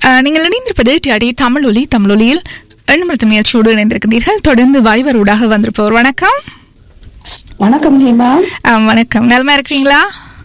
அஹ், நீங்கள் இணைந்திருப்பது டிஆடி தமிழ் ஒலி தமிழ் ஒலியில் எண்ணமழுத்த முயற்சியோடு இணைந்திருக்கிறீர்கள் தொடர்ந்து வாய்வரூடாக வந்திருப்பவர் வணக்கம் வணக்கம் ஹேமா அஹ், வணக்கம் நலமா இருக்கிறீங்களா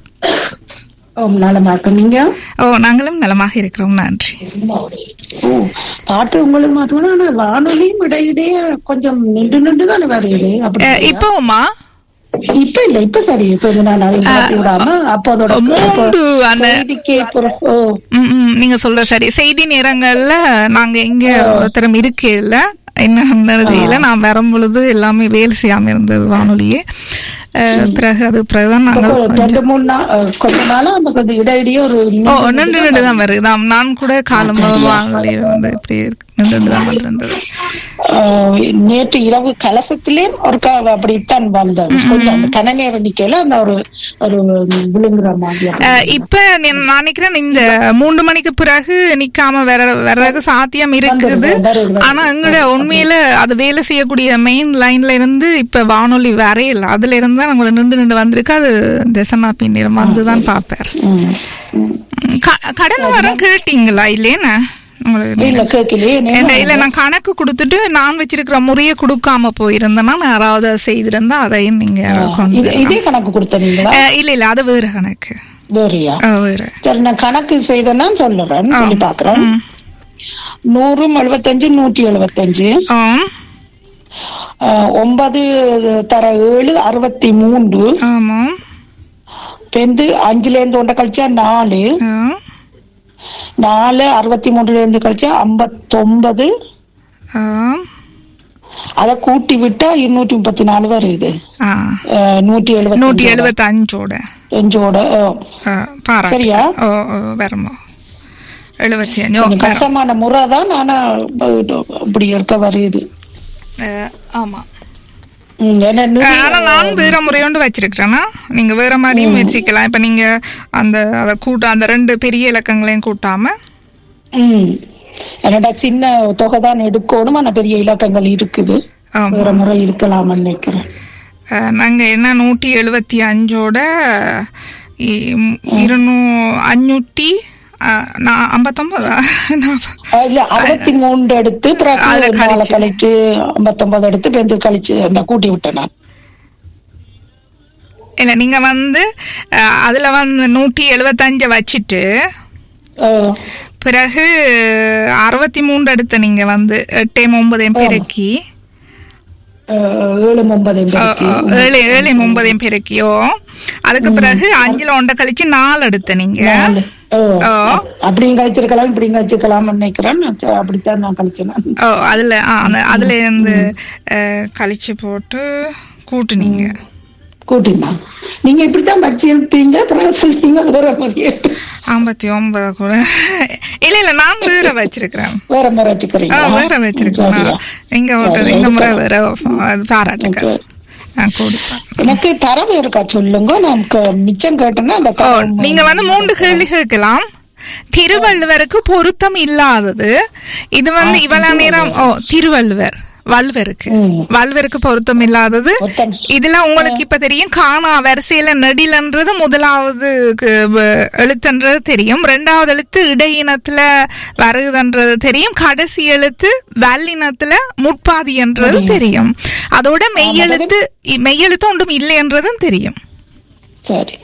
ஓம் நலமா இருக்கேன் நீங்க ஓ நாங்களும் நலமாக இருக்கிறோம் நன்றி ஓ பாட்டு உங்களுக்கு மாத்தணும் ஆனா வானொலியும் இடையிடையே கொஞ்சம் நின்று நின்று தானே வருது அப்படி அஹ், இப்போவுமா இப்ப இல்ல இப்ப சரி இப்ப இது நான் அதை மாத்தி விடாம அப்போதோட மூன்று அந்த செய்திக்கு பிறகு ஓ ம், ம், நீங்க சொல்ற சரி செய்தி நேரங்கள்ல நாங்க எங்க ஒருத்தரம் இருக்கேல்ல என்ன நடந்ததில்ல நான் வரும் பொழுது எல்லாமே வேலை செய்யாம இருந்தது வானொலியே அஹ், பிறகு அது பிறகுதான் நாங்கள் ஒரு கொஞ்சம் ரெண்டு மூணு நாள் அஹ், கொஞ்ச நாளா அந்த கொஞ்சம் இடையிடையே ஒரு ஓ நின்று நின்று தான் வருது ஆம், நான் கூட காலம் வானொலி வந்து இப்படி நின்று தான் வந்திருந்தது அஹ், நேற்று இரவு கலசத்திலே ஒரு க- அப்படித்தான் வந்தது கொஞ்சம் அந்த கன நேரம் நிக்கல அந்த ஒரு ஒரு விழுங்குற மாதிரி அப்படி. அஹ், இப்ப நீ- நான் நினைக்கிறேன் இந்த மூன்று மணிக்கு பிறகு நிக்காம வர வர்றதுக்கு சாத்தியம் இருக்குது வந்துருது, வருது, ஆனா எங்கட உண்மையில அது வேலை செய்யக்கூடிய மெயின் லைன்ல இருந்து இப்ப வானொலி வரையில அதுல இருந்து தான் நம்மள நின்று நின்று வந்திருக்கு அது தசனா பின்னிரம் வந்துதான் பாப்பார் ம், ம். க- கடந்த வாரம் கேட்டீங்களா இல்லேன்னு உங்களுக்கு இல்ல கேட்கலையே இல்ல, இல்ல நான் கணக்கு கொடுத்துட்டு நான் வச்சிருக்கிற முறையை கொடுக்காம போயிருந்தேன்னா நான் யாராவது அதை செய்திருந்தா அதையும் நீங்க கொண்டு இது இதே கணக்கு கொடுத்த நீங்களா அஹ், இல்ல இல்ல அது வேற கணக்கு வேறியா அஹ், வேற சரி நான் கணக்கு செய்தேன்னா சொல்லுறேன் சொல்லி பாக்குறேன் நூறு எழுபத்தஞ்சு நூற்றி எழுபத்தஞ்சு ஆம் அஹ், ஒன்பது தர ஏழு அறுபத்தி மூன்று ஆமாம் பெந்து அஞ்சுல இருந்து ஒன்றை கழிச்சா நாலு ஆம். நாலு அறுபத்தி மூன்றுல இருந்து கழிச்சா ஐம்பத்தொன்பது ஆம். அதை கூட்டி விட்டா இருநூற்றி முப்பத்தி நாலு வருது ஆ. அஹ், நூற்றி எழுபத்தி நூற்றி எழுபத்தி அஞ்சோட அஞ்சோட அஹ், பாரா சரியா? ஓ ஓ, வருமோ எழுபத்தி அஞ்சு ஓ, கொஞ்சம் வரும். கஷ்டமான முறை தான் ஆனா இப்படி இருக்க வருது அஹ், ஆமா ம், ஏன்னா நிறைய- அஹ், ஆனா நான் வேற முறையோண்டு வச்சிருக்கிறேன்னா நீங்க வேற மாதிரியும் முயற்சிக்கலாம் இப்ப நீங்க அந்த அதை கூட்ட அந்த ரெண்டு பெரிய இலக்கங்களையும் கூட்டாம ம். என்னடா சின்ன தொகை தான் எடுக்கணும் ஆனா பெரிய இலக்கங்கள் இருக்குது ஆமா. வேற முறை இருக்கலாம்னு நினைக்கிறேன் அஹ், நாங்க என்ன நூற்றி எழுபத்தி அஞ்சோட இ- இருநூ அஞ்சூற்றி அஹ், நான் ஐம்பத்தொன்பதா நான் அஹ் இல்ல அறுபத்தி மூன்று எடுத்து பிறகு அதுல நாலு கழிச்சு. கழிச்சு ஐம்பத்தொன்பது எடுத்து பெந்து கழிச்சு அந்த கூட்டி விட்டேன் நான் இல்ல நீங்க வந்து அஹ், அதுல வந்து நூற்றி எழுபத்தஞ்ச வச்சுட்டு அஹ், பிறகு அறுபத்தி மூன்று எடுத்து நீங்க வந்து எட்டையும் ஒன்பதையும் பெருக்கி அஹ், ஏழு ஒன்பது அஹ், அஹ், ஏழு ஏழு ஒன்பதையும் பெருக்கியோ அதுக்கு பிறகு அஞ்சுல ஒன்றை கழிச்சு நாலு எடுத்து நீங்க நாலு. அஹ், ஓ. அப்படியும் கழிச்சிருக்கலாம் இப்படியும் கழிச்சிருக்கலாம் நினைக்கிறேன் சரி, அப்படித்தான் நான் கழிச்சேன் நான். ஓ அதுல ஆ, அந்த அதுல இருந்து அஹ், கழிச்சு போட்டு கூட்டுனீங்க கூட்டினா நீங்க இப்படித்தான் வச்சிருப்பீங்க பிறகு சொல்றீங்க வேற முறையே ஐம்பத்தி ஒன்பது கூட இல்ல இல்ல நான் வேற வச்சிருக்கிறேன் வேற முறை ஆ, வச்சுக்கிறீங்க வேற வச்சிருக்கேன் சரியா? இங்க ஓட்டது இந்த முறை வேற அது பாராட்டுக்கள் நான் கொடுப்பேன் எனக்கு தரவு இருக்கா சொல்லுங்க நான் க- மிச்சம் கேட்டேன்னா அந்த ஓ தரவு நீங்க வந்து மூன்று கேள்வி கேட்கலாம் திருவள்ளுவருக்கு பொருத்தம் இல்லாதது இது வந்து இவ்வளவு நேரம் ஓ திருவள்ளுவர் வள்ளுவருக்கு ம். வள்ளுவருக்கு பொருத்தம் இல்லாதது பொருத்தம். இதுல உங்களுக்கு இப்ப தெரியும் காணா வரிசையில நெடிலன்றது முதலாவது கு- வ- எழுத்துன்றது தெரியும் ரெண்டாவது எழுத்து இடையினத்துல வருகுதுன்றது தெரியும் கடைசி எழுத்து வல்லினத்துல முட்பாதின்றது தெரியும் அதோட மெய்யெழுத்து இ- மெய்யெழுத்து ஒன்றும் இல்லைன்றதும் தெரியும் சரி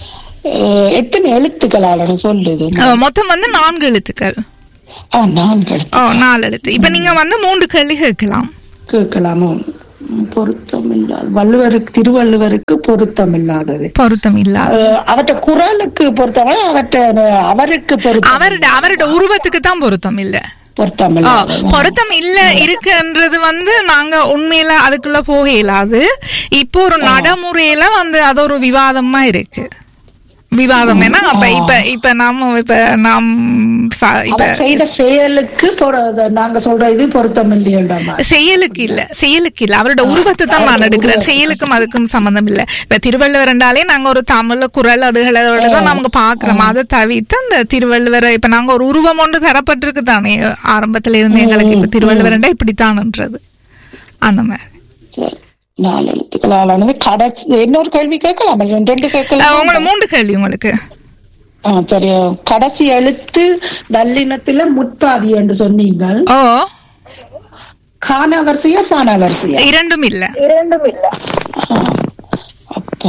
அஹ், எத்தனை எழுத்துக்களால சொல்லுது அஹ் மொத்தம் வந்து நான்கு எழுத்துக்கள் ஆ நான்கு எழுத்து ஓ நாலு எழுத்து இப்ப நீங்க வந்து மூன்று கேள்வி கேட்கலாம் கேட்கலாமோ ம், பொருத்தம் இல்லாத வள்ளுவருக்கு திருவள்ளுவருக்கு பொருத்தம் இல்லாதது பொருத்தம் இல்லாத அஹ், அவற்ற குரலுக்கு பொருத்தம் அவற்ற அவருக்கு பொருத்தம் அவரோட அவரோட உருவத்துக்கு தான் பொருத்தம் இல்ல பொருத்தம் ஓ, இல்லாதது பொருத்தம் இல்ல இருக்குன்றது வந்து நாங்க உண்மையில அதுக்குள்ள போக இயலாது இப்போ ஒரு நடைமுறையில வந்து அது ஒரு விவாதமா இருக்கு விவாதம் ஏன்னா அப்ப இப்ப இப்ப நாம இப்ப நாம் ச- இப்ப அவர் செய்த செயலுக்கு பொரு- நாங்க சொல்ற இது பொருத்தம் இல்லையண்டாமா செயலுக்கு இல்ல செயலுக்கு இல்ல அவரோட உருவத்தை தான் நான் எடுக்கிறேன் செயலுக்கும் அதுக்கும் சம்பந்தம் இல்ல இப்ப திருவள்ளுவர் என்றாலே நாங்க ஒரு தமிழ் குரல் அதுகளோட தான் நாங்க பாக்குறோம் அதை தவிர்த்து அந்த திருவள்ளுவரை இப்ப நாங்க ஒரு உருவம் ஒன்று தரப்பட்டிருக்கு தானே ஆரம்பத்துல இருந்து எங்களுக்கு இப்ப திருவள்ளுவர் என்றா இப்படித்தான்ன்றது அந்த மாதிரி சரி நாலு எழுத்துக்களாலானது கடைசி இன்னொரு கேள்வி கேட்கலாமா ரெண்டு ரெண்டு அஹ் கேட்கலாம் உங்களுக்கு மூன்று கேள்வி உங்களுக்கு ஆ, சரி கடைசி எழுத்து வல்லினத்துல முற்பாதி என்று சொன்னீங்க ஓ கானா வரிசையா சானா வரிசையா இரண்டும் இல்ல இரண்டும் இல்ல அப்ப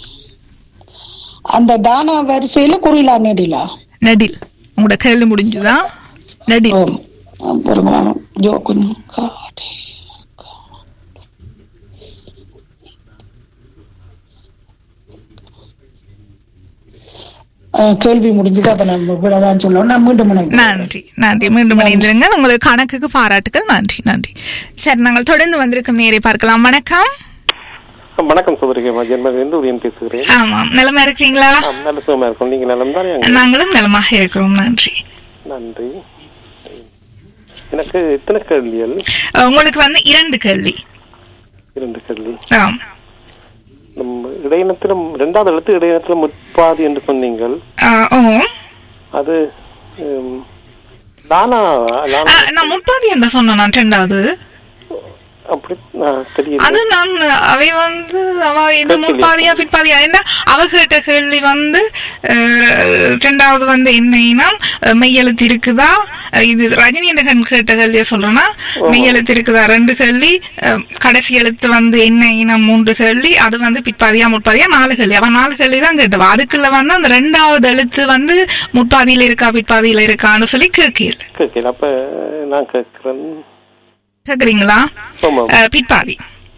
அந்த டானா வரிசையில குறிலா நெடிலா நடில் உங்களோட கேள்வி முடிஞ்சுதா நடில் ஓ அப்புறமா ஜோக்குன் காடே ஆ, கேள்வி முடிஞ்சது அப்ப நம்ம இவ்வளவுதான் சொல்லணும் நான் மீண்டும் இணைக்கிறேன். நன்றி நன்றி மீண்டும் இணைந்திருங்க உங்களுக்கு கணக்குக்கு பாராட்டுகள் நன்றி நன்றி சரி நாங்கள் தொடர்ந்து வந்திருக்கும் நேரை பார்க்கலாம் வணக்கம் வணக்கம் சோதரிகை ஜென்மதிலிருந்து உதயன் பேசுகிறேன் ஆமாம் நலமா இருக்கிறீங்களா ஆம், நல்ல சுகமா இருக்கும் நீங்க நலம் தானே நாங்களும் நலமாக இருக்கிறோம் நன்றி நன்றி எனக்கு எத்தனை கேள்விகள் உங்களுக்கு வந்து இரண்டு கேள்வி இரண்டு கேள்வி ஆம் நம்ம இடையினத்திலும் இரண்டாவது எழுத்து இடையினத்திலும் முற்பாதி என்று சொன்னீங்கள் ஆ, ஓ அது உம், தானா ஆ, தானா நான் முப்பாதி என்ன சொன்னேன் நான் ரெண்டாவது அப்படி ஆ, தெரியல அது நான் அவை வந்து அவ இது முப்பாதியா பிற்பாதியா என்ன அவ கேட்ட கேள்வி வந்து அஹ், ரெண்டாவது வந்து என்னன்னா அஹ், மெய்யெழுத்து இருக்குதா அஹ், இது ரஜினி என்ற கண் கேட்ட கேள்விய சொல்றேன்னா மெய்யெழுத்து இருக்குதா ரெண்டு கேள்வி அஹ், கடைசி எழுத்து வந்து என்ன இனம் மூன்று கேள்வி அது வந்து பிற்பாதியா முற்பாதியா நாலு கேள்வி அவன் நாலு கேள்வி தான் கேட்டவா அதுக்குள்ள வந்து அந்த ரெண்டாவது எழுத்து வந்து முற்பாதியில இருக்கா பிற்பாதியில இருக்கான்னு சொல்லி கேட்கல கேட்கல அப்ப நான் கேட்கிறேன் கேக்குறீங்களா ஆமா அஹ், பிற்பாதி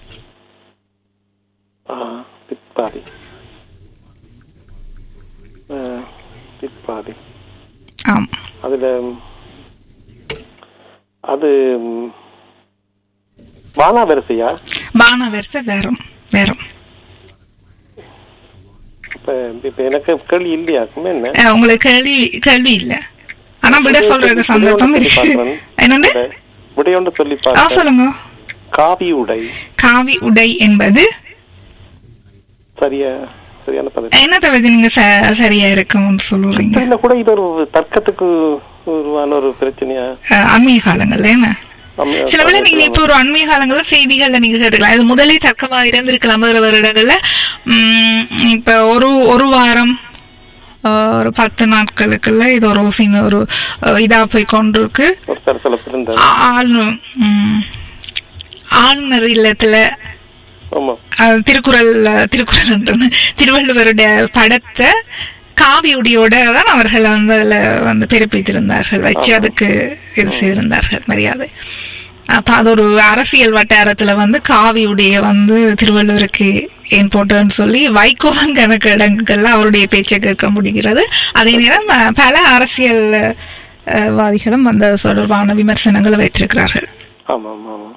ஆ, பிற்பாதி ஆ, பிற்பாதி ஆம் அதுல ம், அது ம், வானா வரிசையா பான வரிசை வேறும் வேறும் இப்ப இப்ப எனக்கு கேள்வி இல்லையாக்குமே என்ன அஹ் உங்களுக்கு கேள்வி கேள்வி இல்ல ஆனா விட சொல்றதுக்கு சந்தர்ப்பம் இருக்கு என்னண்டு விடையொன்று சொல்லி ஆ பார்த்தேன் சொல்லுங்க காவி உடை காவி உடை என்பது சரியா சரியான பதில் என்ன தவிர நீங்க ச- சரியா இருக்கும்னு சொல்லுறீங்க இல்ல கூட இது ஒரு தர்க்கத்துக்கு உருவான ஒரு பிரச்சனையா அஹ் அண்மைய காலங்கள்ல என்ன நம்ம- சில வேளை நீங்க இப்ப ஒரு அண்மைய காலங்கள்ல செய்திகள்ல நீங்க கேட்டுக்கலாம் இது முதலே தர்க்கமா இருந்திருக்கலாம் வேறு வருடங்கள்ல உம், இப்ப ஒரு ஒரு வாரம் அஹ், ஒரு பத்து நாட்களுக்குள்ள இது ஒரு சின்ன ஒரு அஹ், இதா போய் கொண்டிருக்கு ஒரு சலசலப்பு இருந்தது ஆளுநர் உம், ஆளுநர் இல்லத்துல ஆமா அஹ், திருக்குறள் அஹ், திருக்குறள் என்றேன். திருவள்ளுவருடைய படத்தை காவியுடியோட தான் அவர்கள் வந்து அதுல வந்து பிறப்பித்திருந்தார்கள் வச்சு அதுக்கு இது செய்திருந்தார்கள் மரியாதை அப்ப அது ஒரு அரசியல் வட்டாரத்துல வந்து காவியுடைய வந்து திருவள்ளுவருக்கு ஏன் போட்டோன்னு சொல்லி வைகோவன் கணக்கு இடங்கள்ல அவருடைய பேச்சை கேட்க முடிகிறது அதே நேரம் அஹ், பல அரசியல் அஹ், வாதிகளும் அந்த தொடர்பான விமர்சனங்களை வைத்திருக்கிறார்கள் ஆமா ஆமா ஆமா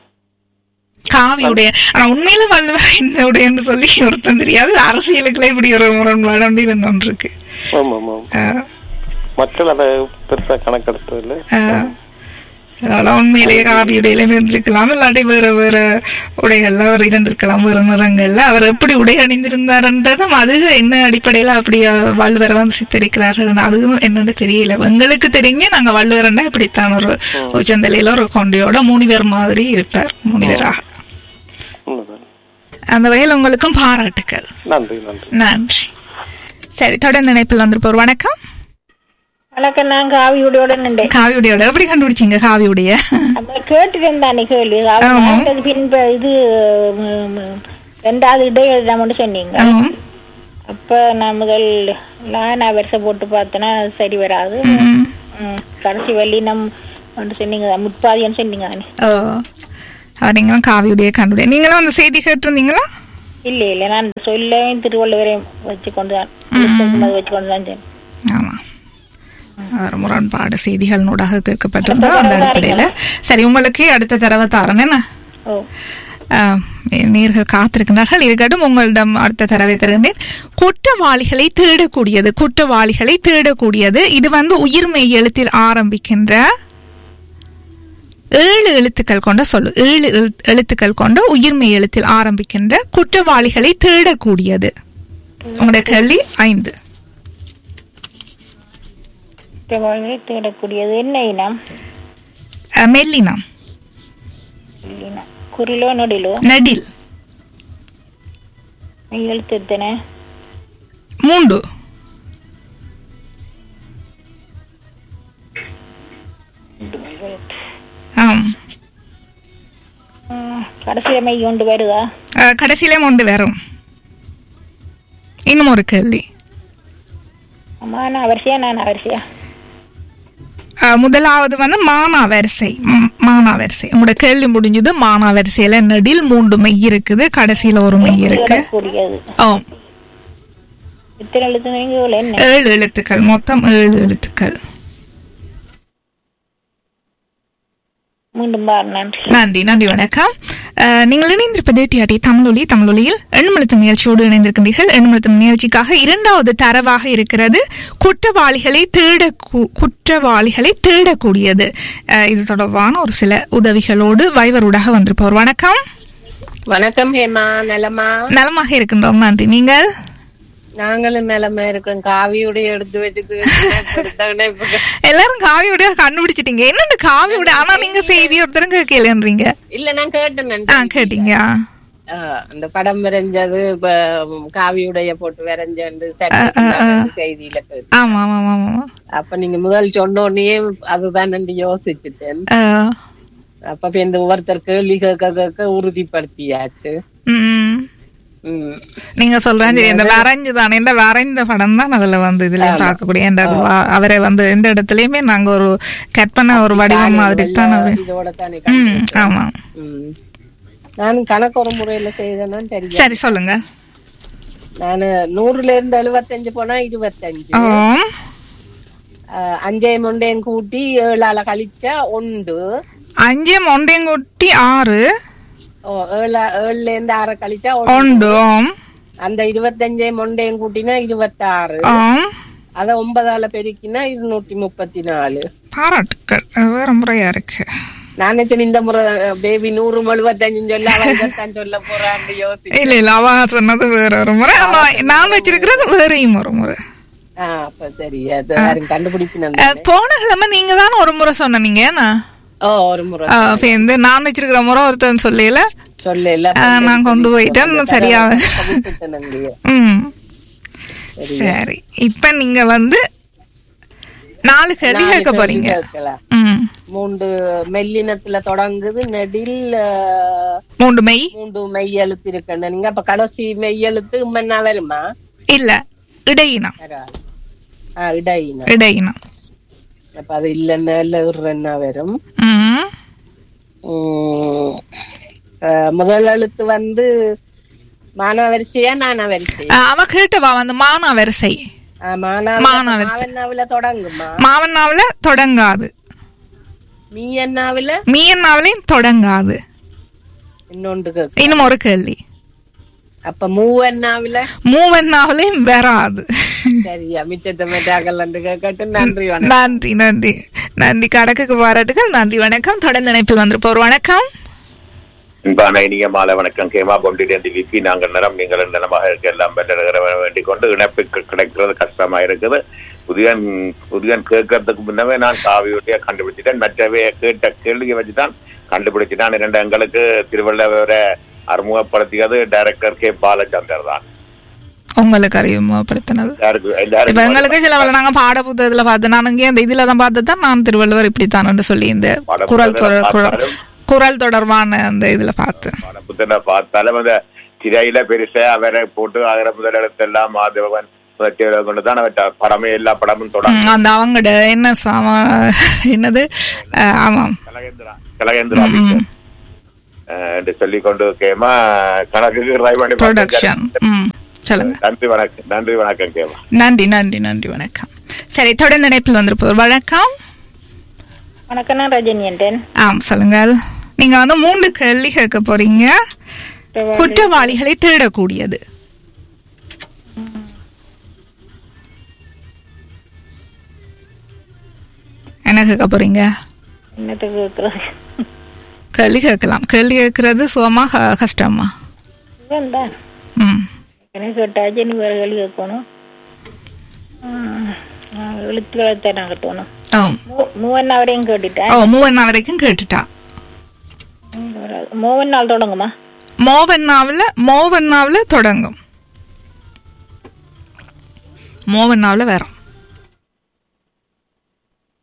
காவியுடைய ஆனா உண்மையில வள்ளுவர் என்ன உடையன்னு சொல்லி ஒருத்தன் தெரியாது அரசியலுக்குள்ள இப்படி ஒரு முரண்பாடு அப்படின்னு ஒன்று இருக்கு ஆமா ஆமா ஆஹ் மக்கள் அதை பெருசா கணக்கெடுத்தது இல்ல ஆஹ் அதனால உண்மையிலேயே காவியுடையில இருந்திருக்கலாம் இல்லாட்டி வேற வேற உடைகள்ல அவர் இருந்திருக்கலாம் வேற நிறங்கள்ல அவர் எப்படி உடை அணிந்திருந்தாருன்றதும் அது என்ன அடிப்படையில அப்படி அஹ், வள்ளுவரை வந்து சித்தரிக்கிறார்கள் அதுவும் என்னன்னு தெரியல எங்களுக்கு தெரிஞ்சு நாங்க வள்ளுவர்னா இப்படித்தான் ஒரு உச்சந்தலையில ஒரு கொண்டையோட முனிவர் மாதிரி இருப்பார் முனிவராக உண்மைதான் அந்த வகையில் உங்களுக்கும் பாராட்டுக்கள் நன்றி நன்றி நன்றி சரி தொடர்ந்து இணைப்பில் வந்திருப்போர் வணக்கம் வணக்கம் நான் காவியோட நின்றேன் காவியுடையோட எப்படி கண்டுபிடிச்சீங்க காவியுடைய அப்ப கேட்டுட்டு தானே கேள்வி ஆமா. அது பின்பு இது ம், ம், ரெண்டாவது இடையெழுதாமன்னு சொன்னீங்க ஆமாம். அப்ப நான் முதல் லானா வரிசை போட்டு பார்த்தேன்னா அது சரி வராது ம். ம், கடைசி வல்லினம் ஒன்று சொன்னீங்க முற்பாதின்னு சொன்னீங்க தானே ஓ அவர் நீங்களும் காவியுடைய கண்டுபிடி நீங்களும் அந்த செய்தி கேட்டிருந்தீங்களா இல்ல இல்ல நான் சொல்லவும் திருவள்ளுவரையும் வச்சு கொண்டு தான் வச்சு கொண்டு தான் சொன்னேன். ஆமா அவர் முரண்பாடு செய்திகள் நூடாக கேட்கப்பட்டிருந்தா அந்த அடிப்படையில சரி உங்களுக்கு அடுத்த தடவை தாரேன் என்ன ஓ ஆஹ், நீர்கள் காத்திருக்கின்றார்கள் இருக்கட்டும் உங்களிடம் அடுத்த தடவை தருகின்றேன் குற்றவாளிகளை தேடக்கூடியது குற்றவாளிகளை தேடக்கூடியது இது வந்து உயிர்மெய் எழுத்தில் ஆரம்பிக்கின்ற ஏழு எழுத்துக்கள் கொண்ட சொல்லு ஏழு எழு- எழுத்துக்கள் கொண்ட உயிர்மெய் எழுத்தில் ஆரம்பிக்கின்ற குற்றவாளிகளை தேடக்கூடியது உங்களுடைய கேள்வி ஐந்து குற்றவாளிகளை தேடக்கூடியது என்ன இனம் அஹ், மெல்லினம் இல்லைனா குறிலோ நொடிலோ நெடில் எழுத்து எத்தனை மூன்று கடைசியில மெய் கொண்டு வருதா அஹ், கடைசியிலே ஒன்று வரும் இன்னும் ஒரு கேள்வி அம்மா நான் வரிசையா நான் வரிசையா அஹ், முதலாவது வந்து மானா வரிசை ம், மானா வரிசை உங்களோட கேள்வி முடிஞ்சது மானா வரிசையில நெடில் மூன்று மெய் இருக்குது கடைசியில ஒரு மெய் இருக்கு கூடியது ஓ இத்தனை எழுத்து நீங்க என்ன ஏழு எழுத்துக்கள் மொத்தம் ஏழு எழுத்துக்கள் மீண்டும் பாரு நன்றி நன்றி நன்றி வணக்கம் அஹ், நீங்கள் இணைந்திருப்பது டிஆர்டி தமிழொலி தமிழொலியில் எண்மழுத்தம் நிகழ்ச்சியோடு இணைந்திருக்கின்றீர்கள் எண்மழுத்தம் நிகழ்ச்சிக்காக இரண்டாவது தரவாக இருக்கிறது குற்றவாளிகளை தேட குற்றவாளிகளை தேடக்கூடியது அஹ், இது தொடர்பான ஒரு சில உதவிகளோடு வைவரூடாக வந்திருப்பவர் வணக்கம் வணக்கம் ஹேமா நலமா நலமாக இருக்கின்றோம் நன்றி நீங்கள் நாங்களும் நலமா இருக்கோம் காவியோடைய எடுத்து வச்சுட்டு எடுத்தாங்கன்னா இப்ப எல்லாரும் காவியோட கண்டுபிடிச்சிட்டீங்க என்னென்ன காவியோட ஆனா நீங்க செய்தி ஒருத்தரும் கேட்கலன்றீங்க இல்ல நான் கேட்டேன் ஆ கேட்டீங்க ஆ. அந்த படம் வரைஞ்சது இப்ப ம், காவியுடைய போட்டு வரைஞ்சு செய்தியில கேட்டேன். ஆமா ஆமா ஆமா ஆமா அப்ப நீங்க முதல் சொன்னோடனே அதுதான் என்று யோசிச்சுட்டேன் அஹ், அப்ப இப்ப இந்த ஒவ்வொருத்தர் கேள்வி கேட்க கேட்க உறுதிப்படுத்தியாச்சு ம் ம். நீங்க சொல்றேன் சரி இந்த வரைஞ்சு தானே இந்த வரைந்த படம் தான் அதுல வந்து இதுல பார்க்கக்கூடிய இந்த வா- அவரை வந்து எந்த இடத்துலயுமே நாங்க ஒரு கற்பனை ஒரு வடிவம் மாதிரி தான் அவரு- இதோட தானே ம் ஆமா ம். நானும் கணக்கு ஒரு முறையில செய்தேன்னா தெரியும் சரி சொல்லுங்க நானு நூறுல இருந்து எழுபத்தஞ்சு போனா இருபத்தஞ்சு ஆம். அஹ், அஞ்சையும் ஒண்டையும் கூட்டி ஏழால கழிச்சா ஒன்று அஞ்சு ஒண்டையங்குட்டி ஆறு ஓ, ஏழா ஏழுல இருந்து ஆற கழிச்சா ஒன்று ஒன்று ஆம் அந்த இருபத்தஞ்சையும் ஒண்டையும் கூட்டினா இருபத்தாறு ஆம் அத ஒன்பதால பெருக்கினா இருநூற்றி முப்பத்தி நாலு பாராட்டுக்கள் அது வேற முறையா இருக்கு நான் எத்தனை இந்த முறை பேபி நூறு எழுபத்தஞ்சு சொல்ல அவன் இருபத்தஞ்சு சொல்ல போறான்னு யோசி இல்ல இல்ல அவ சொன்னது வேற ஒரு முறை ஆனா நான் வச்சிருக்கிறது வேறையும் ஒரு முறை ஆஹ் அப்ப சரி அது யாரும் கண்டுபிடிப்பின அஹ், போன கிழமை நீங்க தானே ஒரு முறை சொன்னீங்க என்ன ஓ ஒரு முறை அஹ், இப்ப இந்த நான் வச்சிருக்கிற முறை ஒருத்தன் சொல்லல சொல்லல அஹ், நான் கொண்டு போயிட்டேன் சரியா ம் சரி இப்ப நீங்க வந்து நாலு கேள்வி கேட்க போறீங்க ம் மூன்று மெல்லினத்துல தொடங்குது நெடில் அஹ், மூன்று மெய் மூன்று மெய் எழுத்து இருக்குன்னு நீங்க அப்ப கடைசி மெய் எழுத்து மன்னா வருமா இல்ல இடையினம் வராது. ஆ, இடையினம் இடையினம் அப்ப அது இல்லைன்னா இல்ல என்ன வரும் ம் உம், அஹ், முதல் எழுத்து வந்து மானாவரிசையா நானாவரிசை அஹ், அவ கேட்டவா வந்து மானா வரிசை மானாவரிசை. மானாவில தொடங்குமா மாவன்னாவில தொடங்காது மீ என்னாவில மீயன்னாவிலையும் தொடங்காது இன்னொன்று கேக்கு. இன்னும் ஒரு கேள்வி அப்ப மூவன்னாவில மூவன்னாவிலையும் வராது சரியா மிச்சத்தை மெட்டாக்கல் கேட்கட்டு நன்றி வணக்கம் நன்றி நன்றி நன்றி கடக்குக்கு பாராட்டுகள் நன்றி வணக்கம் தொடர்ந்து இணைப்பில் வந்திருப்போர் வணக்கம் அன்பான இனிய மாலை வணக்கம் கேமா கொண்டிருந்து விப்பி நாங்கள் நிறம் நீங்கள் நிலமாக இருக்க எல்லாம் பெற்ற வேண்டிக் கொண்டு இணைப்பு கி- கிடைக்கிறது கஷ்டமா இருக்குது புதியன் புதியன் கேட்கறதுக்கு முன்னவே நான் காவியோட்டியா கண்டுபிடிச்சிட்டேன் மற்றவே கேட்ட கேள்வியை வச்சுதான் கண்டுபிடிச்சிட்டான் இரண்டு எங்களுக்கு திருவள்ளுவரை அறிமுகப்படுத்தியது டைரக்டர் கே பாலச்சந்தர் தான் உங்களுக்கு அறிமுகப்படுத்தினது எல்லாருக்கும் இப்ப எல்லாருக்கும் எங்களுக்கு சில வேளை நாங்க பாட புத்தகத்துல பார்த்து நான் இங்கே அந்த இதுல தான் பார்த்து தான் நான் திருவள்ளுவர் இப்படித்தான் சொல்லி இந்த பாட குரல் தொ- புத்தகத்துல குரல் பார்த்தாலும் குரல் தொடர்பான அந்த இதுல பார்த்தேன் புத்தனை பார்த்தாலும் அந்த திரையில பெருசா அவரை போட்டு அகர முதல் எழுத்தெல்லாம் மாதவன் முதற்சியரை கொண்டுதான் அவர் ட- படமே எல்லா படமும் தொடங்கும் ம், அந்த அவங்கட என்ன சாம என்னது அஹ், ஆமாம் கலகேந்திரா கலகேந்திரா picture. அஹ் என்று சொல்லிக் கொண்டு கேமா கணக்குக்கு ட்ரை பண்ணி ப்ரொடக்ஷன் ம் சொல்லுங்க நன்றி வணக்கம் நன்றி வணக்கம் கேமா நன்றி நன்றி நன்றி வணக்கம் சரி தொடர்ந்து இணைப்பில் வந்திருப்போர் வணக்கம் வணக்கம் நான் ரஜினி என்றேன் ஆம் சொல்லுங்கள் நீங்க வந்து மூன்று கேள்வி கேட்க போறீங்க குற்றவாளிகளை தேடக்கூடியது என்ன கேட்க போறீங்க என்னத்துக்கு இருக்கிறது கேள்வி கேட்கலாம் கேள்வி கேட்கறது சுகமா க- கஷ்டமா இதுதான் தான் ம் எனக்கு கேட்டாச்சு நீ வேறு கேள்வி கேட்கணும் ம், நான் எழுத்துக்களை தான் நான் கட்டணும் ஓ மூவன் அவரையும் கேட்டுட்டேன் ஓ மூவண்ணா வரைக்கும் கேட்டுட்டா ம், வராது. மூவன் நாள் தொடங்குமா மோவண்ணாவில் மோவண்ணாவில் தொடங்கும் மோவண்ணாவில் வரும்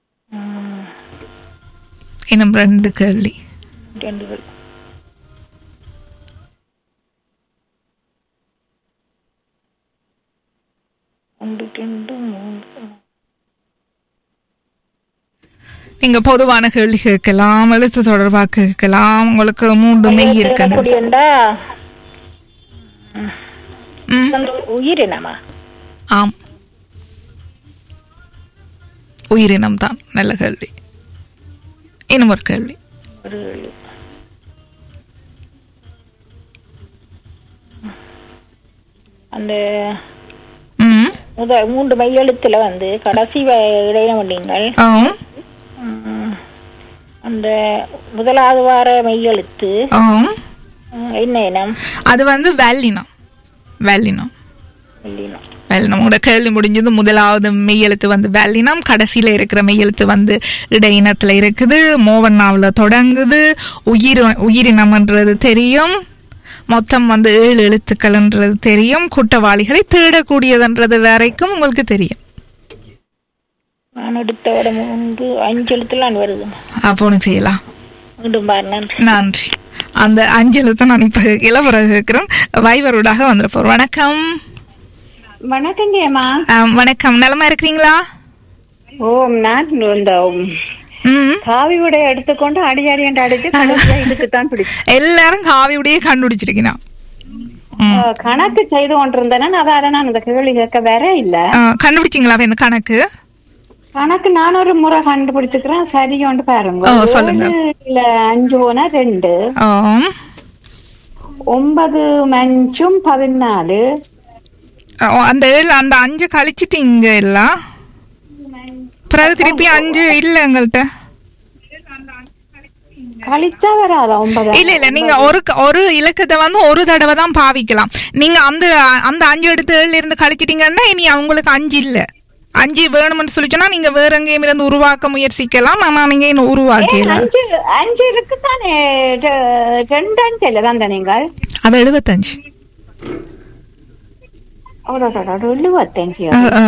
ம், இன்னும் ரெண்டு கேள்வி ரெண்டு பேர் நீங்க பொதுவான கேள்வி கேட்கலாம் எழுத்து தொடர்பாக கேட்கலாம் உங்களுக்கு மூன்று மெய் இருக்கிறது அப்படின்னா ம், உயிரினமா ஆம் உயிரினம் தான் நல்ல கேள்வி இன்னும் ஒரு கேள்வி ஒரு அந்த ம் முத மூன்று மையெழுத்துல வந்து கடைசி வ- இடையினம் பண்ணீங்கள் ஆம் ம், அந்த முதலாவது வார மையெழுத்து ஆம் ம், என்ன இனம் அது வந்து வெள்ளினம் வெள்ளினம் வெள்ளினம் வெள்ளினம் உங்களோட கேள்வி முடிஞ்சது முதலாவது மெய்யெழுத்து வந்து வெள்ளினம் கடைசியில இருக்கிற மெய்யெழுத்து வந்து இடையினத்துல இருக்குது மோவண்ணாவில் தொடங்குது உயிர் உயிரினம்ன்றது தெரியும் மொத்தம் வந்து ஏழு எழுத்துக்கள்ன்றது தெரியும் குற்றவாளிகளை தேடக்கூடியதுன்றது வரைக்கும் உங்களுக்கு தெரியும் நான் எடுத்த விட மூன்று அஞ்சு எழுத்துலாம் வருது அப்போ ஒன்று செய்யலாம் மீண்டும் பாரு நன்றி நன்றி அந்த அஞ்சு எழுத்தை நான் இப்ப இளவரக இருக்கிறேன் வைவரோடாக வந்துட போறோம் வணக்கம் வணக்கங்கம்மா ஆம், வணக்கம் நலமா இருக்கிறீங்களா ஓ நான் இந்த ம் காவி உடைய எடுத்துக்கொண்டு அடி அடி என்று அடிச்சு கடைசியா இதுக்கு தான் பிடிச்சு எல்லாரும் காவியுடைய கண்டுபிடிச்சிருக்கீங்க கணக்கு செய்து கொண்டிருந்தேன் அதால நான் இந்த கேள்வி கேட்க வேற இல்ல கண்டுபிடிச்சிங்களா அப்ப இந்த கணக்கு கணக்கு நான் ஒரு முறை கண்டுபிடிச்சுக்கிறேன் சரி கொண்டு பாருங்க ஓ, சொல்லுங்க. ஏழுல அஞ்சு போனா ரெண்டு ஆம். ஒன்பது மஞ்சும் பதினாலு ஆ, அந்த ஏழு அந்த அஞ்சு கழிச்சிட்டீங்க எல்லாம் பிறகு திருப்பி அஞ்சு இல்ல எங்கள்கிட்ட கழிச்சா வராதா ஒன்பது இல்ல இல்ல நீங்க ஒரு க- ஒரு இலக்கத்தை வந்து ஒரு தடவை தான் பாவிக்கலாம் நீங்க அந்த அந்த அஞ்சு எடுத்து ஏழுல இருந்து கழிச்சிட்டீங்கன்னா இனி அவங்களுக்கு அஞ்சு இல்ல அஞ்சு வேணும்னு சொல்லிச்சோன்னா நீங்க வேற எங்கேயும் இருந்து உருவாக்க முயற்சிக்கலாம் ஆனா நீங்க இன்னும் உருவாக்கல அஞ்சு அஞ்சு இருக்குதானே ரெ- ரெண்டு அஞ்சு இல்ல தான் நீங்கள் அது எழுபத்தஞ்சு எழுபத்தஞ்சு ஆ, ஆ.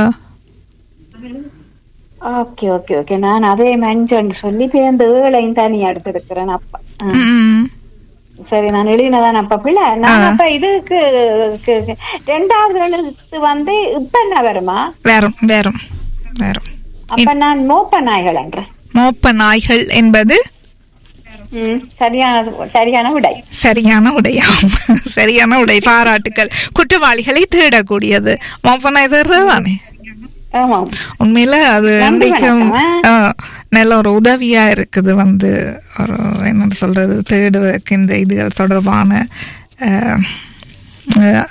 ஓகே ஓகே ஓகே நான் அதே மஞ்சள்னு சொல்லி போய் அந்த ஏழையும் தனியா எடுத்திருக்கிறேன் அப்ப ஆ. ம், ம். சரி நான் எழுதினதான் அப்ப பிள்ளை நான் அப்ப இதுக்கு கு- கு- ரெண்டாவது எழுத்து வந்து இப்ப என்ன வருமா வேறும் வேறும் வேறும் அப்ப நான் மோப்ப நாய்கள்ன்றேன் மோப்ப நாய்கள் என்பது ம் சரியான சரியான விடை சரியான உடையாம் சரியான உடை பாராட்டுக்கள் குற்றவாளிகளை தேடக்கூடியது மோப்ப நாய் தேடுறது தானே ஆமாம் உண்மையில அது நன்றி இன்றைக்கும் வணக்கம். ஆ, நல்ல ஒரு உதவியா இருக்குது வந்து ஒரு என்ன சொல்றது தேடுவதற்கு இந்த இதுகள் தொடர்பான ஆ, ஆ,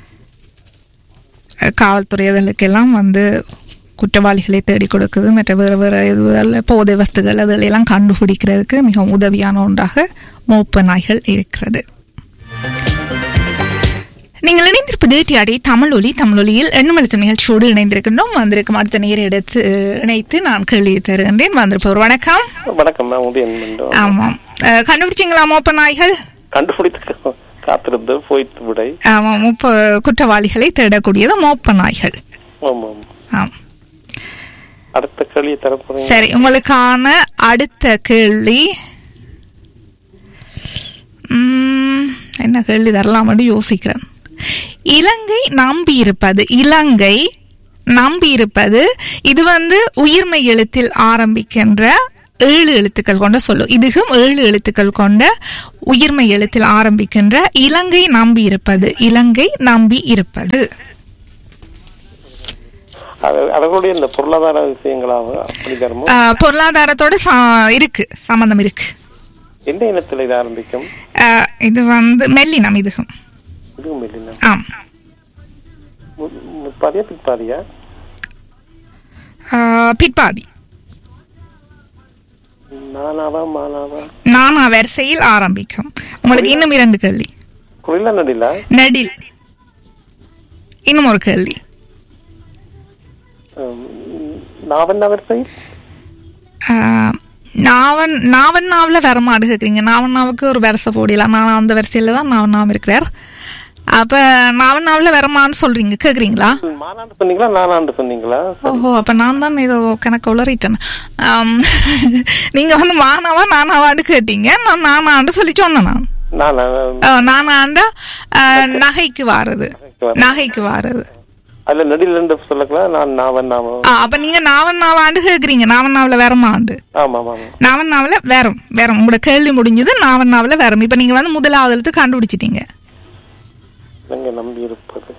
காவல்துறை இதழுக்கெல்லாம் வந்து குற்றவாளிகளை தேடி கொடுக்குது மற்ற வேறு வேறு இதுகள் போதை வஸ்துகள் அதிலெல்லாம் கண்டுபிடிக்கிறதுக்கு மிகவும் உதவியான ஒன்றாக மோப்ப நாய்கள் இருக்கிறது நீங்கள் இணைந்திருப்பது டிஆடி தமிழ் ஒலி தமிழ் ஒலியில் எண்ணுமெழுத்து நிகழ்ச்சியோடு இணைந்திருக்கின்றோம் வந்திருக்கும் அடுத்த நேரம் எடுத்து இணைத்து நான் கேள்வி தருகின்றேன் வந்திருப்பவர் வணக்கம் வணக்கம் நான் உதயன் மீண்டும் ஆமாம் அஹ், கண்டுபிடிச்சிங்களா மோப்ப நாய்கள் கண்டுபிடித்து காத்திருந்து போயிட்டு விடை ஆமாம் முப்ப குற்றவாளிகளை தேடக்கூடியது மோப்ப நாய்கள் ஆமாம் ஆம் அடுத்த கேள்வியை தரப்போறீங்க சரி உங்களுக்கான அடுத்த கேள்வி உம், என்ன கேள்வி தரலாம்னு யோசிக்கிறேன் இலங்கை நம்பி இருப்பது இலங்கை நம்பி இருப்பது இது வந்து உயிர்மை எழுத்தில் ஆரம்பிக்கின்ற ஏழு எழுத்துக்கள் கொண்ட சொல்லு இதுகும் ஏழு எழுத்துக்கள் கொண்ட உயிர்மை எழுத்தில் ஆரம்பிக்கின்ற இலங்கை நம்பி இருப்பது இலங்கை நம்பி இருப்பது அது- அவர்களுடைய இந்த பொருளாதார விஷயங்களாக அப்படி தருமோ ஆஹ், பொருளாதாரத்தோட ச- இருக்கு சம்பந்தம் இருக்கு எந்த இனத்தில் இது ஆரம்பிக்கும் ஆஹ், இது வந்து மெல்லினம் இதுகும் இதுவும் இல்லைன்னா ஆம் முப்பாதியா பிற்பாதியா ஆஹ், பிற்பாதி நானாவா மானாவா நானா வரிசையில் ஆரம்பிக்கும் உங்களுக்கு இன்னும் இரண்டு கேள்வி குரில நடிலா நெடில் இன்னும் ஒரு கேள்வி நாவன் வரிசை ஆஹ், நாவன் நாவன் நாவில் வரமாடு கேட்குறீங்க நாவன் நாவுக்கு ஒரு வரிசை போடலாம் நான் அந்த வரிசையில் தான் நாவன் நாவ் இருக்கிறார் அப்போ நாவன் நாவில் வரமான்னு சொல்றீங்க கேட்குறீங்களா மானாண்டு சொன்னீங்களா நானாண்டு சொன்னீங்களா ஓஹோ அப்ப நான் தான் ஏதோ கணக்கு உளறிட்டேன் ஆம், நீங்க வந்து மானாவா நானாவான்னு கேட்டீங்க நான் நானாண்டு சொல்லி சொன்னேன் நான் நானா ஆ, நானாண்டா ஆ, நகைக்கு வாரது நகைக்கு வாரது அதுல நெடில் என்று சொல்லக்கலாம் நான் நாவன் நாவன் ஆ, அப்ப நீங்க நாவன் நாவாண்டு கேக்குறீங்க நாவன் நாவல வேறமா ஆண்டு ஆமா ஆமா ஆமா நாவன் நாவல வேறம் வேறம் உங்களோட கேள்வி முடிஞ்சது நாவன் நாவல வேறம் இப்ப நீங்க வந்து முதலாவது எழுத்து கண்டுபிடிச்சிட்டீங்க நீங்க நம்பி இருப்பது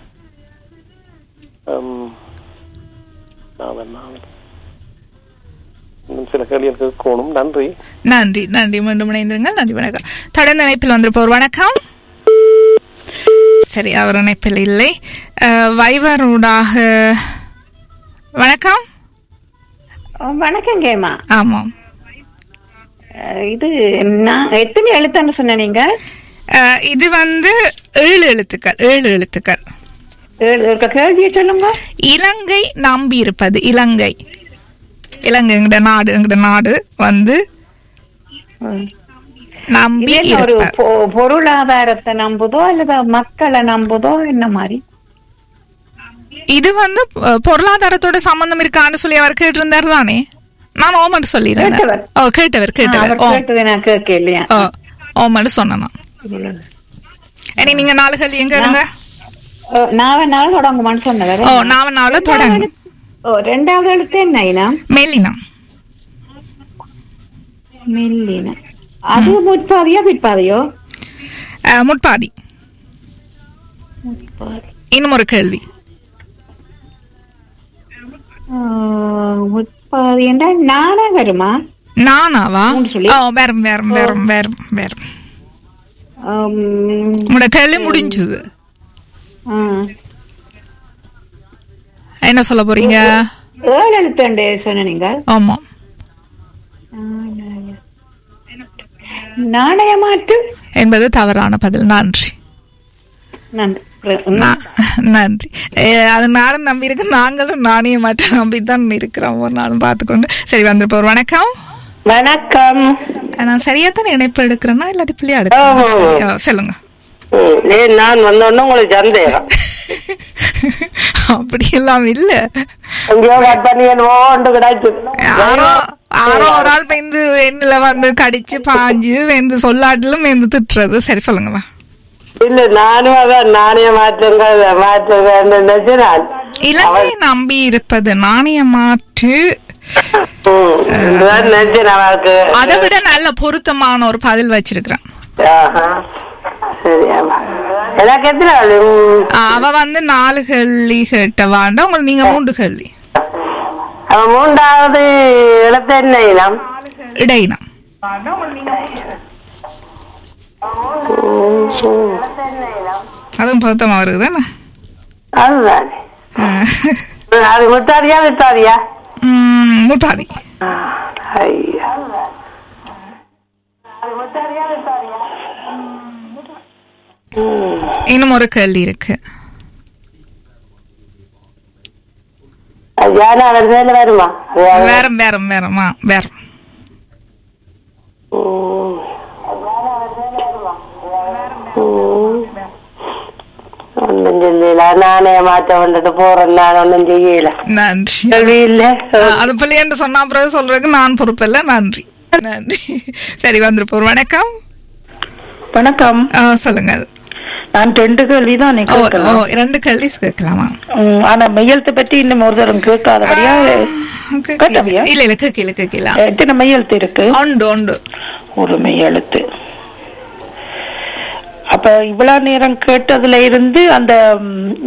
ஆம், நாவன் நாவன் இன்னும் சில கேள்விகளுக்கு கோணும் நன்றி நன்றி நன்றி மீண்டும் இணைந்திருங்கள் நன்றி வணக்கம் தொடர்ந்து இணைப்பில் வந்திருப்போர் வணக்கம் சரி அவர் இணைப்பில் இல்லை அஹ், வைவரூடாக வணக்கம் வணக்கம் கேமா ஆமாம் அஹ் இது நான் எத்தனை எழுத்துன்னு சொன்ன நீங்க அஹ், இது வந்து ஏழு எழுத்துக்கள் ஏழு எழுத்துக்கள் ஏழு- ஒரு கேள்வியை சொல்லுங்க இலங்கை நம்பி இருப்பது இலங்கை இலங்கை எங்கட நாடு எங்கட நாடு வந்து நம்பி இது என்ன ஒரு இருப்பது பொ- பொருளாதாரத்தை நம்புதோ அல்லது மக்களை நம்புதோ என்ன மாதிரி இது வந்து அஹ், பொருளாதாரத்தோட சம்பந்தம் இருக்கான்னு சொல்லி அவர் கேட்டிருந்தாரு தானே நான் ஓமன் சொல்லியிருந்தேன் கேட்டவர். ஓ கேட்டவர் கேட்டவர் அவர் ஓ கேட்டதை நான் கேட்க இல்லையா ஓ ஓமன் சொன்னேன் நான். இனி நீங்க நாலு கேள்வி எங்க இருங்க ஓ, நான் நாள் தொடங்குமான்னு சொன்னவர் ஓ நாவ நாவல தொடங்கு ஓ ரெண்டாவது எழுத்து என்ன இனா மெல்லினம் மில்லின அது முற்பாதியா பிற்பாதியோ அஹ், முட்பாதி இன்னும் ஒரு கேள்வி ஆஹ், முற்பாதி என்றால் நானா வருமா நானாவா மூணு சொல்லி. ஓ வேறும் வேறும் வேறும் வேறும் வேறும் ஆம், உங்களோட கேள்வி முடிஞ்சது ஆ. என்ன சொல்ல போறீங்க ஏழு எழுத்து சொன்ன நீங்க ஆமா நாணய மாற்று என்பது தவறான பதில் நன்றி நன்றி நா- நன்றி அஹ், அது நானும் நம்பி இருக்கு நாங்களும் நாணய மாற்ற நம்பித்தான் இருக்கிறோம் ஒரு நாளும் பார்த்துக்கொண்டு சரி வந்துருப்போம் வணக்கம் வணக்கம் நான் சரியா தானே இணைப்பு எடுக்கிறேன்னா இல்லாட்டி பிள்ளையா எடுக்கிறேன் சரி, ஓ, சொல்லுங்க ம், ஏன் நான் வந்தோன்னு உங்களுக்கு சந்தேகம் அப்படி எல்லாம் இல்ல எங்கேயோ கட் பண்ணி ஓண்டு கிடைச்சு யாரோ யாரோ ஒரு ஆள் வெந்து வெண்ணில வந்து கடிச்சு பாஞ்சு வெந்து சொல்லாட்டிலும் வெந்து திட்டுறது சரி சொல்லுங்கம்மா இல்ல நானும் அதான் நாணய மாற்றுங்க மாற்ற வேண்டும் நினைச்சு நான் இலங்கை நம்பி இருப்பது நாணய மாற்று ம், இதுதான் நினைச்சேன் அவருக்கு அதை விட நல்ல பொருத்தமான ஒரு பதில் வச்சிருக்கிறேன் ஆஹா. சரி ஆமா எனக்கு எத்தனை ஆளு? ம், அவ வந்து நாலு கேள்வி கேட்ட வாண்டா உங்களுக்கு நீங்க மூன்று கேள்வி அவன் மூன்றாவது எழுத்து என்ன இனம் இடையினம் அதுவும் பொருத்தமா வருது தானே அதுதான் அது விட்டாரியா விட்டாரியா முட்டாதி ஐயா இன்னும் ஒரு கேள்வி இருக்கு அது யானை அவர் மேல வருமா அது வேறம் வேறம் வேறமா வேறம் ம். ம். ஒண்ணும் சொல்லல நானே மாற்ற வந்துட்டு போறேன் நான் ஒண்ணும் செய்யல நன்றி கேள்வி இல்ல ஆ, அது பிள்ளைன்னு சொன்னா பிறகு சொல்றதுக்கு நான் பொறுப்பில்ல நன்றி நன்றி சரி வந்துருப்போம் வணக்கம் வணக்கம் ஆ, சொல்லுங்க நான் ரெண்டு கேள்வி தான் ஓ ஓ ரெண்டு கேள்வி கேட்கலாமா ஆனா மையெழுத்தை பற்றி இன்னும் ஒரு தரம் கேட்காதபடியா கேட்டவியா? இல்ல இல்ல கேட்கல கேட்கல எத்தனை மையெழுத்து இருக்கு உண்டு உண்டு ஒரு மையெழுத்து அப்ப இவ்வளவு நேரம் கேட்டதுல இருந்து அந்த ம்,